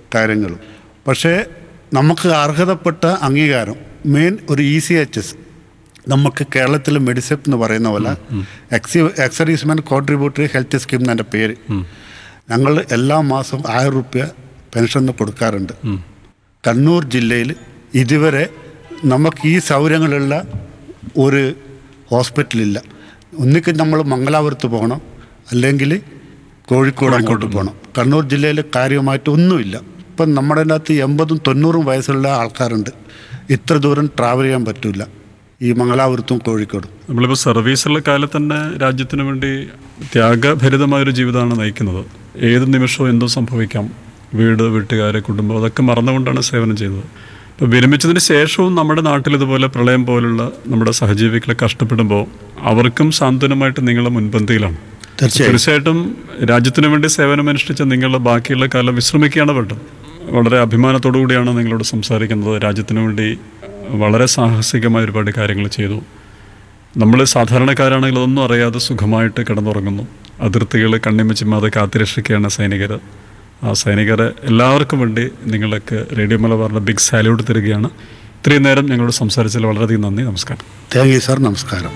കാര്യങ്ങളും പക്ഷേ നമുക്ക് അർഹതപ്പെട്ട അംഗീകാരം മെയിൻ ഒരു ഇ സി എച്ച് എസ് നമുക്ക് കേരളത്തിൽ മെഡിസെപ്പ് എന്ന് പറയുന്ന പോലെ എക്സി എക്സറീസ്മെൻറ്റ് കോൺട്രിബ്യൂട്ടറി ഹെൽത്ത് സ്കീം എന്നതിൻ്റെ പേര് ഞങ്ങൾ എല്ലാ മാസവും ആയിരം റുപ്യ പെൻഷൻ കൊടുക്കാറുണ്ട് കണ്ണൂർ ജില്ലയിൽ ഇതുവരെ നമുക്ക് ഈ സൗകര്യങ്ങളുള്ള ഒരു ഹോസ്പിറ്റലില്ല ഒന്നിക്ക് നമ്മൾ മംഗലാപുരത്ത് പോകണം അല്ലെങ്കിൽ കോഴിക്കോട് അങ്ങോട്ട് പോകണം കണ്ണൂർ ജില്ലയിൽ കാര്യമായിട്ട് ഒന്നുമില്ല ഇപ്പം നമ്മുടെ അതിനകത്ത് എൺപതും തൊണ്ണൂറും വയസ്സുള്ള ആൾക്കാരുണ്ട് ഇത്ര ദൂരം ട്രാവൽ ചെയ്യാൻ പറ്റില്ല ഈ മംഗലാപുരത്തും കോഴിക്കോടും നമ്മളിപ്പോൾ സർവീസുള്ള കാലത്ത് തന്നെ രാജ്യത്തിന് വേണ്ടി ത്യാഗഭരിതമായൊരു ജീവിതമാണ് നയിക്കുന്നത് ഏത് നിമിഷവും എന്തോ സംഭവിക്കാം വീട് വീട്ടുകാരെ കുടുംബം അതൊക്കെ മറന്നുകൊണ്ടാണ് സേവനം ചെയ്തത് ഇപ്പോൾ വിരമിച്ചതിന് ശേഷവും നമ്മുടെ നാട്ടിൽ ഇതുപോലെ പ്രളയം പോലുള്ള നമ്മുടെ സഹജീവികളെ കഷ്ടപ്പെടുമ്പോൾ അവർക്കും സാന്ത്വനമായിട്ട് നിങ്ങളുടെ മുൻപന്തിയിലാണ് തീർച്ചയായും തീർച്ചയായിട്ടും രാജ്യത്തിന് വേണ്ടി സേവനമനുഷ്ഠിച്ച നിങ്ങൾ ബാക്കിയുള്ള കാലം വിശ്രമിക്കുകയാണ് വേണ്ടത് വളരെ അഭിമാനത്തോടു കൂടിയാണ് നിങ്ങളോട് സംസാരിക്കുന്നത് രാജ്യത്തിന് വേണ്ടി വളരെ സാഹസികമായ ഒരുപാട് കാര്യങ്ങൾ ചെയ്തു നമ്മൾ സാധാരണക്കാരാണെങ്കിൽ അതൊന്നും അറിയാതെ സുഖമായിട്ട് കിടന്നുറങ്ങുന്നു അതിർത്തികൾ കണ്ണിമച്ചിമാതെ കാത്തിരക്ഷിക്കുകയാണ് സൈനികർ ആ സൈനികരെ എല്ലാവർക്കും വേണ്ടി നിങ്ങൾക്ക് റേഡിയോ മലബാറിൻ്റെ ബിഗ് സാല്യൂട്ട് തരികയാണ് ഇത്രയും നേരം ഞങ്ങളോട് സംസാരിച്ചതിൽ വളരെയധികം നന്ദി നമസ്കാരം താങ്ക് യു സാർ നമസ്കാരം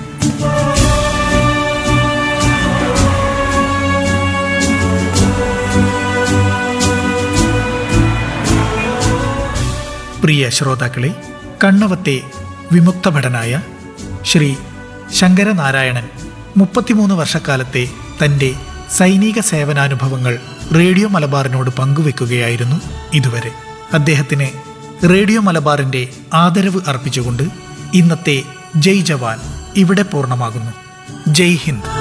പ്രിയ ശ്രോതാക്കളെ കണ്ണവത്തെ വിമുക്ത ഭടനായ ശ്രീ ശങ്കരനാരായണൻ മുപ്പത്തിമൂന്ന് വർഷക്കാലത്തെ തൻ്റെ സൈനിക സേവനാനുഭവങ്ങൾ റേഡിയോ മലബാറിനോട് പങ്കുവെക്കുകയായിരുന്നു ഇതുവരെ അദ്ദേഹത്തിന് റേഡിയോ മലബാറിൻ്റെ ആദരവ് അർപ്പിച്ചുകൊണ്ട് ഇന്നത്തെ ജയ് ജവാൻ ഇവിടെ പൂർണ്ണമാകുന്നു ജയ് ഹിന്ദ്